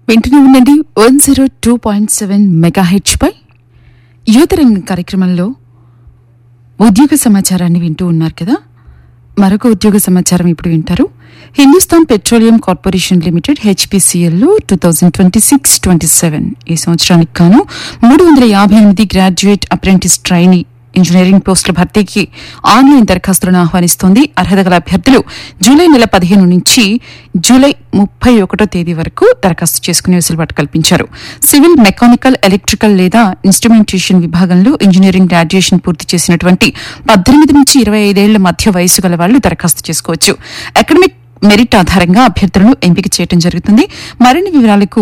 వింటూనే ఉండండి one zero two point seven megahertz పై యువతరంగం కార్యక్రమంలో ఉద్యోగ సమాచారాన్ని వింటూ ఉన్నారు కదా మరొక ఉద్యోగ సమాచారం ఇప్పుడు వింటారు హిందుస్థాన్ పెట్రోలియం కార్పొరేషన్ లిమిటెడ్ హెచ్పిసిఎల్లో two thousand twenty six twenty seven ఈ సంవత్సరానికి గాను మూడు వందల యాభై ఎనిమిది గ్రాడ్యుయేట్ అప్రెంటిస్ ట్రైనీ ఇంజనీరింగ్ పోస్టుల భర్తీకి ఆన్లైన్ దరఖాస్తులను ఆహ్వానిస్తోంది అర్హత గల అభ్యర్థులు జూలై నెల పదిహేను నుంచి జూలై ముప్పై ఒకటో తేదీ వరకు దరఖాస్తు చేసుకునే వెసులుబాటు కల్పించారు సివిల్ మెకానికల్ ఎలక్ట్రికల్ లేదా ఇన్స్ట్రుమెంటేషన్ విభాగంలో ఇంజనీరింగ్ గ్రాడ్యుయేషన్ పూర్తి చేసినటువంటి పద్దెనిమిది నుంచి ఇరవై ఐదేళ్ల మధ్య వయసు గల వాళ్ళు దరఖాస్తు చేసుకోవచ్చు అకాడమిక్ మెరిట్ ఆధారంగా అభ్యర్థులను ఎంపిక చేయడం జరుగుతుంది మరిన్ని వివరాలకు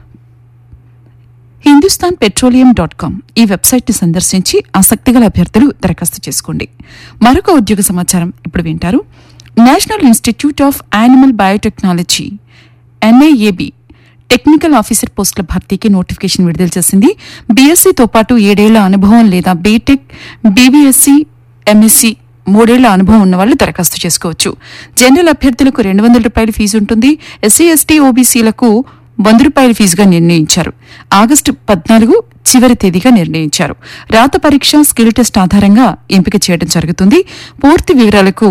హిందుస్థాన్ పెట్రోలియం డాట్ కామ్ ఈ వెబ్సైట్ ని సందర్శించి ఆసక్తిగల అభ్యర్థులు దరఖాస్తు చేసుకోండి మరొక ఉద్యోగ సమాచారం ఇప్పుడు వింటారు national institute of animal biotechnology NIAB technical officer పోస్టుల భర్తీకి నోటిఫికేషన్ విడుదల చేసింది బీఎస్సీతో పాటు ఏడేళ్ల అనుభవం లేదా బీటెక్ బీబీఎస్సీ ఎంఎస్సీ మూడేళ్ల అనుభవం ఉన్న వాళ్ళు దరఖాస్తు చేసుకోవచ్చు జనరల్ అభ్యర్థులకు రెండు వందల రూపాయల ఫీజు ఉంటుంది ఎస్సీ ఎస్టీ ఓబీసీలకు వంద రూపాయల ఫీజుగా నిర్ణయించారు ఆగస్టు పద్నాలుగు చివరి తేదీగా నిర్ణయించారు రాత పరీక్ష స్కిల్ టెస్ట్ ఆధారంగా ఎంపిక చేయడం జరుగుతుంది పూర్తి వివరాలకు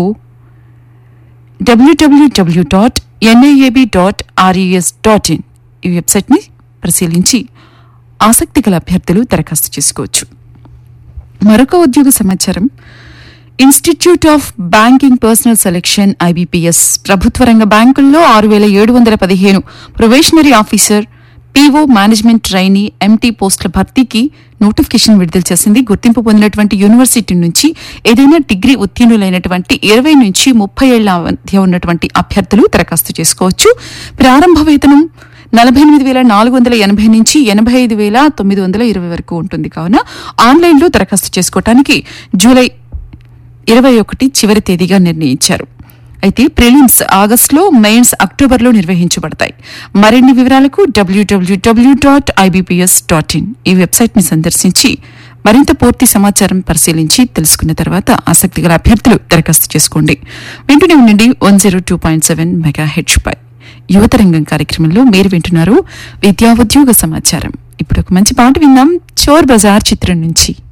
WWW dot NIAB dot RES dot in ఈ వెబ్సైట్ని పరిశీలించి ఆసక్తి గల అభ్యర్థులు దరఖాస్తు చేసుకోవచ్చు మరొక ఉద్యోగ సమాచారం institute of banking personnel selection IBPS ప్రభుత్వ రంగ బ్యాంకుల్లో ఆరు వేల ఏడు వందల పదిహేను probationary officer PO management trainee MT పోస్టుల భర్తీకి నోటిఫికేషన్ విడుదల చేసింది గుర్తింపు పొందినటువంటి యూనివర్సిటీ నుంచి ఏదైనా డిగ్రీ ఉత్తీర్ణులైనటువంటి ఇరవై నుంచి ముప్పై ఏళ్ల మధ్య ఉన్నటువంటి అభ్యర్థులు దరఖాస్తు చేసుకోవచ్చు ప్రారంభ వేతనం నలభై ఎనిమిది వేల నాలుగు వందల ఎనభై నుంచి ఎనభై ఐదు వేల తొమ్మిది వందల ఇరవై వరకు ఉంటుంది కావున ఆన్లైన్లో దరఖాస్తు చేసుకోవడానికి జూలై ఇరవై ఒకటి చివరి తేదీగా నిర్ణయించారు అయితే ప్రిలిమ్స్ ఆగస్టులో మెయిన్స్ అక్టోబర్లో నిర్వహించబడతాయి మరిన్ని వివరాలకు WWW dot IBPS dot in ఈ వెబ్సైట్ని సందర్శించి మరింత పూర్తి సమాచారం పరిశీలించి తెలుసుకున్న తర్వాత ఆసక్తి గల అభ్యర్థులు దరఖాస్తు చేసుకోండి వింటూనే ఉండండి one zero two point seven megahertz పై యువతరంగం కార్యక్రమంలో మీరు వింటున్నారు విద్యా ఉద్యోగ సమాచారం ఇప్పుడు ఒక మంచి పాట విందాం చోర్ బజార్ చిత్రం నుంచి